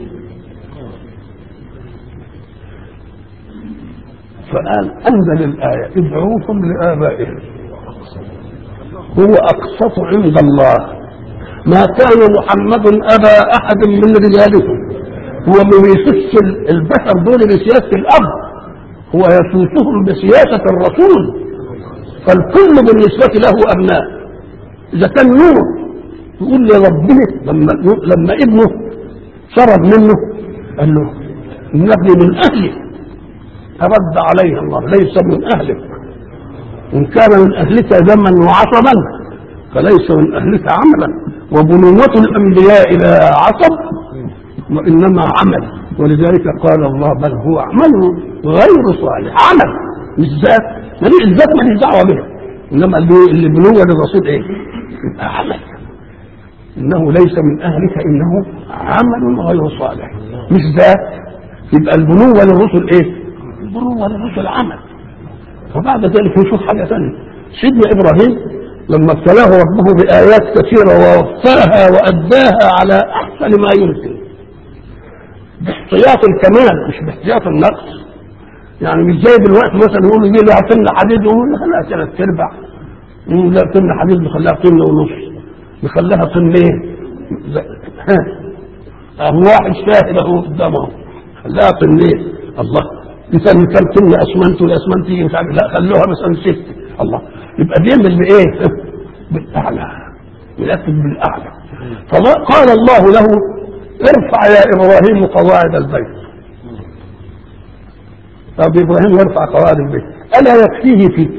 Speaker 1: فقال انزل الايه ادعوهم لابائهم هو اقسط عند الله ما كان محمد ابا احد من رجالكم هو ما بيسس البشر دول بسياسه الاب هو يسوسهم بسياسه الرسول فالكل بالنسبه له ابناء اذا كان نور يقول لي ربنا لما لما ابنه شرب منه قال له ان ابني من اهلي فرد عليه الله ليس من اهلك ان كان من اهلك دما وعصبا فليس من اهلك عملا وبنوة الانبياء لا عصب وانما عمل ولذلك قال الله بل هو عمل غير صالح عمل مش ذات الذات ماليش دعوه بها انما اللي بنوة للرسول ايه؟ يبقى عمل انه ليس من اهلك انه عمل غير صالح مش ذات يبقى البنوة للرسل ايه؟ البنوة للرسل عمل وبعد ذلك نشوف حاجة ثانية سيدنا إبراهيم لما ابتلاه ربه بآيات كثيرة ووفاها وأداها على أحسن ما يمكن باحتياط الكمال مش باحتياط النقص يعني مش زي دلوقتي مثلا يقولوا يجي له طن حديد يقول له خليها ثلاث ارباع لا طن حديد نخليها طن ونص نخليها طنين ها اهو واحد شاهد اهو قدامه خليها طنين الله مثلا كم طن اسمنت والاسمنت مش عارف لا خلوها مثلا ست الله يبقى بيعمل بايه؟ بالاعلى يركز بالاعلى فقال الله له ارفع يا ابراهيم قواعد البيت طب ابراهيم يرفع قواعد البيت الا يكفيه في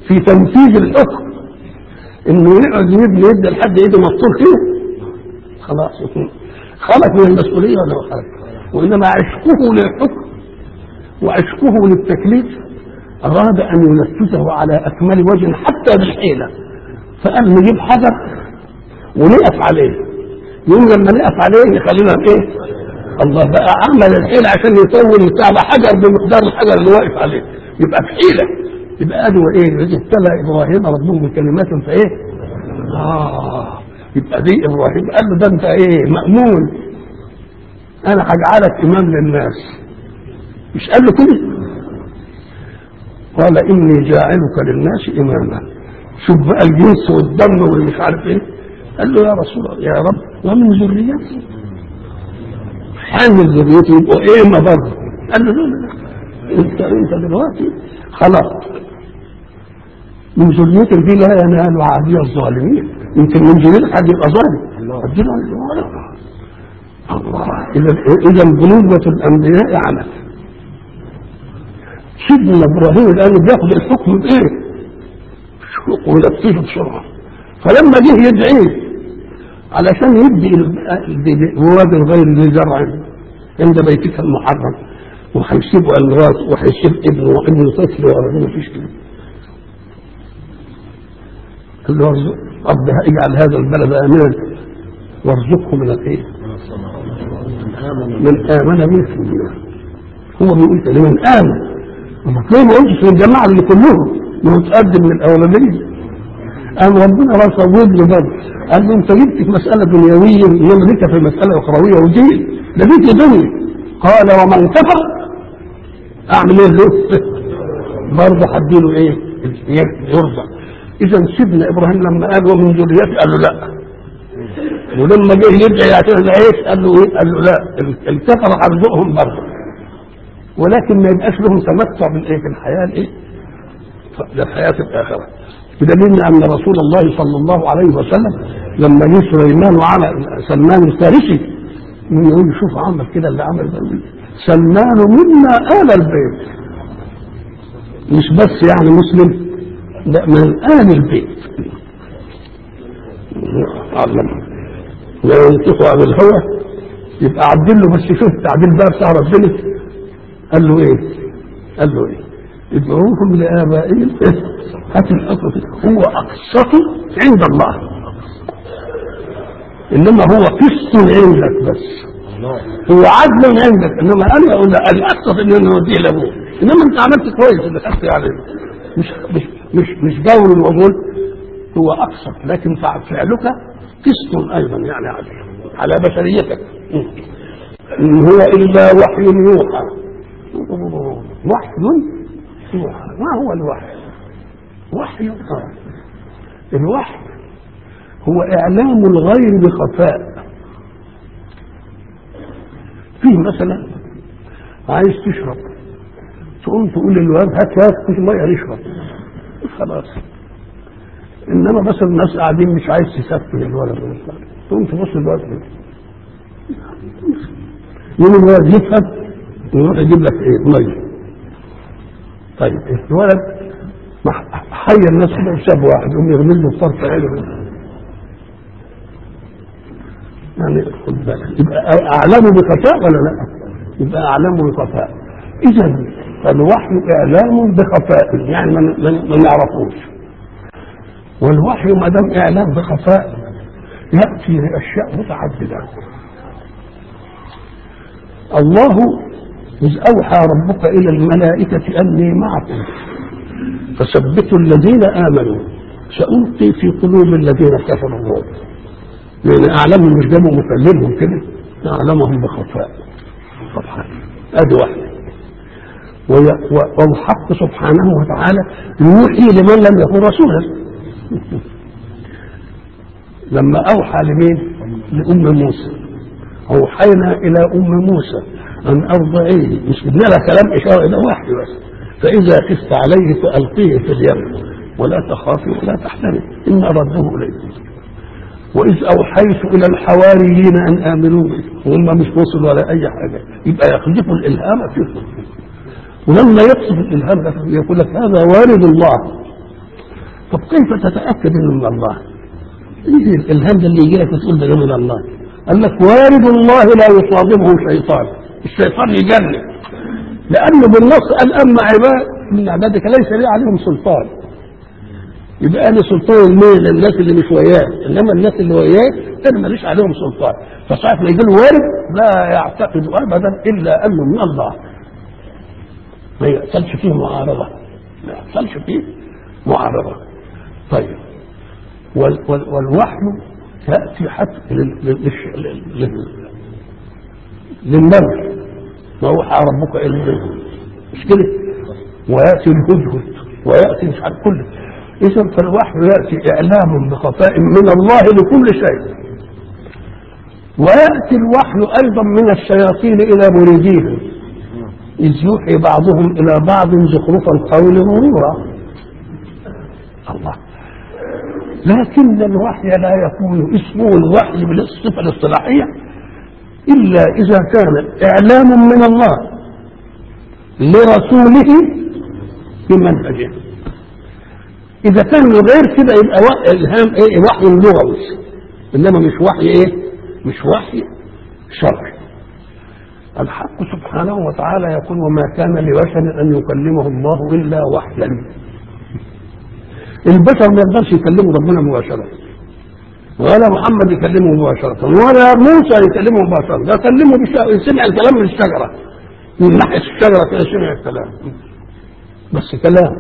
Speaker 1: في تنفيذ الحكم انه يقعد يبني يبدا لحد ايده مفتوح كده خلاص يكون خلق من المسؤوليه ولا ما خلق وانما عشقه للحكم وعشقه للتكليف اراد ان ينفذه على اكمل وجه حتى بالحيله فقال نجيب حجر ونقف عليه يوم لما نقف عليه يخلينا ايه الله بقى عمل الحيلة عشان يطول بتاع حجر بمقدار الحجر اللي واقف عليه يبقى في حيلة يبقى ادي وايه إذ ابتلى ابراهيم ربه بكلمات فايه اه يبقى دي ابراهيم قال له ده انت ايه مأمون انا هجعلك امام للناس مش قال له كده قال اني جاعلك للناس اماما شوف بقى الجنس والدم والمش عارف ايه قال له يا رسول الله يا رب ومن ذريتي حامل ذريتي يبقوا ايه ما برضه قال له لا لا انت انت دلوقتي خلاص من ذريتك دي لا ينال عادي الظالمين يمكن من ذريتك حد يبقى ظالم اديله الله اذا اذا بنوة الانبياء عمل سيدنا ابراهيم الان بياخد الحكم بايه؟ وينفذه بسرعه فلما جه يدعيه علشان يدي واد الغير ذي زرع عند بيتك المحرم وهيسيب امراض وهيسيب ابنه وابنه طفل ولا ما فيش كده قال له ارزق رب اجعل هذا البلد امنا وارزقه من الايه؟ من امن منكم هو بيقول كده من امن ليه ما قلتش للجماعه اللي كلهم ما هو تقدم للاولانيه قام ربنا بقى صوب له برضه قال له انت جبت في مساله دنيويه انما لك في مساله اخرويه ودين ده دي دنيا قال ومن كفر اعمل ايه له برضه هديله ايه يرضى اذا سيدنا ابراهيم لما قال ومن ذريتي قال له لا ولما جه يدعي يعترض ايه قال له ايه قال له لا الكفر هرزقهم برضه ولكن ما يبقاش لهم تمتع بالايه في الحياه الايه ده الحياه الاخره بدليل ان رسول الله صلى الله عليه وسلم لما جه سليمان وعمل سلمان الفارسي يقول شوف عمل كده اللي عمل ده سلمان منا آل البيت مش بس يعني مسلم لا من آل البيت علم لا ينطق عن الهوى يبقى عدل له بس شوف التعديل بقى بتاع ربنا قال له ايه؟ قال له ايه؟ ادعوهم لآبائهم هات الحكم هو أقسط عند الله إنما هو قسط عندك بس هو عدل عندك إنما أنا أقول أنا أقسط إن أنا أوديه لأبوه إنما أنت عملت كويس اللي خدت عليه مش مش مش مش جور وقول هو أقسط لكن فعلك قسط أيضا يعني عليه على بشريتك إن هو إلا وحي يوحى وحي يوحى ما هو الوحي وحي آه. الوحي هو إعلام الغير بخفاء فيه مثلا عايز تشرب تقوم تقول للواد هات هات كوز ميه نشرب خلاص انما مثلا الناس قاعدين مش عايز تسفل الولد تقوم تبص الولد يوم الولد يفهم يروح يجيب لك ايه ميه طيب الولد حي الناس كده وساب واحد يقوم يغمز له بطرف عينه يعني خد بالك يبقى اعلامه بخفاء ولا لا؟ يبقى اعلامه بخفاء اذا فالوحي اعلام بخفاء يعني ما ما نعرفوش والوحي ما دام اعلام بخفاء ياتي لاشياء متعدده الله إذ أوحى ربك إلى الملائكة أني معكم فثبتوا الذين آمنوا سألقي في قلوب الذين كفروا الرعب لأن أعلمهم مش جابوا مكلمهم كده أعلمهم بخفاء طبعا أدي واحدة والحق سبحانه وتعالى يوحي لمن لم يكن رسولا لما أوحى لمين؟ لأم موسى أوحينا إلى أم موسى أن أرضعيه مش بدنا لها كلام إشارة إلى واحد بس فإذا خفت عليه فألقيه في اليم ولا تخافي ولا تحزني إن رده إليك وإذ أوحيت إلى الحواريين أن آمنوا بي وهم مش وصلوا ولا أي حاجة يبقى يقذف الإلهام فيهم ولما يقصف الإلهام ده يقول لك هذا وارد الله طب كيف تتاكد انه من الله؟ ايه الالهام ده اللي يجي لك وتقول ده من الله؟ قال لك وارد الله لا يصادمه شيطان الشيطان يجنن لانه بالنص قال اما عباد من عبادك ليس لي عليهم سلطان يبقى انا سلطان المين للناس اللي مش وياه انما الناس اللي وياه انا ماليش عليهم سلطان فساعه ما يجي له وارد لا يعتقد ابدا الا انه من الله ما يحصلش فيه معارضه ما يحصلش فيه معارضه طيب وال وال والوحي ياتي حتى لل- لل- لل- لل- للنبي ما اوحى ربك الى النبي مش كده وياتي الهدهد وياتي مش عارف كله اذا فالوحي ياتي اعلام بخفاء من الله لكل شيء وياتي الوحي ايضا من الشياطين الى مريديهم اذ يوحي بعضهم الى بعض زخرف القول غرورا الله لكن الوحي لا يكون اسمه الوحي بالصفه الاصطلاحيه الا اذا كان اعلام من الله لرسوله بمنهجه اذا كان غير كده يبقى و- الهام ايه وحي لغوي انما مش وحي ايه مش وحي شرعي الحق سبحانه وتعالى يقول وما كان لبشر ان يكلمه الله الا وحيا البشر ما يقدرش يكلموا ربنا مباشره ولا محمد يكلمه مباشرة ولا موسى يكلمه مباشرة ده كلمه بش... سمع الكلام من الشجرة من ناحية الشجرة كده سمع الكلام بس كلام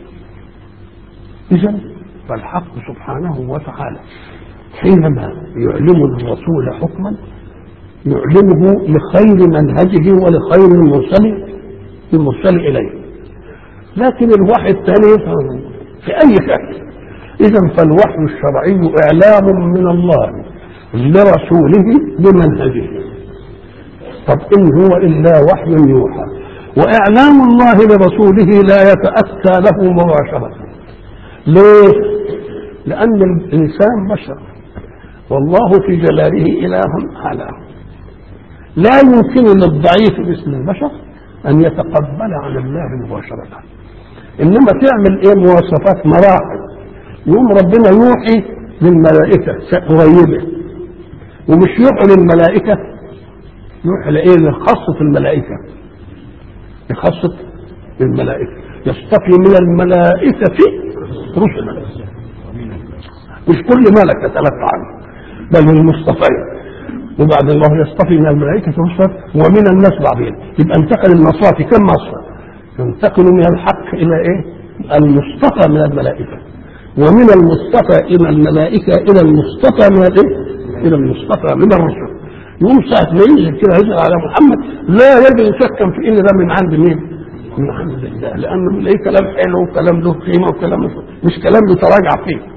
Speaker 1: إذا فالحق سبحانه وتعالى حينما يعلم الرسول حكما يعلمه لخير منهجه ولخير المرسل المرسل إليه لكن الوحي الثاني في أي شكل إذا فالوحي الشرعي إعلام من الله لرسوله بمنهجه طب إن هو إلا وحي يوحى وإعلام الله لرسوله لا يتأتى له مباشرة ليه؟ لأن الإنسان بشر والله في جلاله إله أعلى لا يمكن للضعيف مثل البشر أن يتقبل عن الله مباشرة إنما تعمل إيه مواصفات مراحل يقوم ربنا يوحي للملائكة قريبة ومش يوحي للملائكة يوحي لإيه لخاصة الملائكة لخاصة الملائكة يصطفي من الملائكة رسلا مش كل ملك يتلقى عنه بل المصطفين وبعد الله يصطفي من الملائكة رسلا ومن الناس بعضهم يبقى انتقل المصافي كم مصفى ينتقل من الحق إلى إيه المصطفى من الملائكة ومن المصطفى الى الملائكه الى المصطفى من الايه؟ الى المصطفى من الرسل. يقوم ساعة ما ينزل كده ينزل على محمد لا يجب شكا في ان ده من عند مين؟ من عند الله لان الملائكه كلام حلو وكلام له قيمه وكلام مش كلام بيتراجع فيه.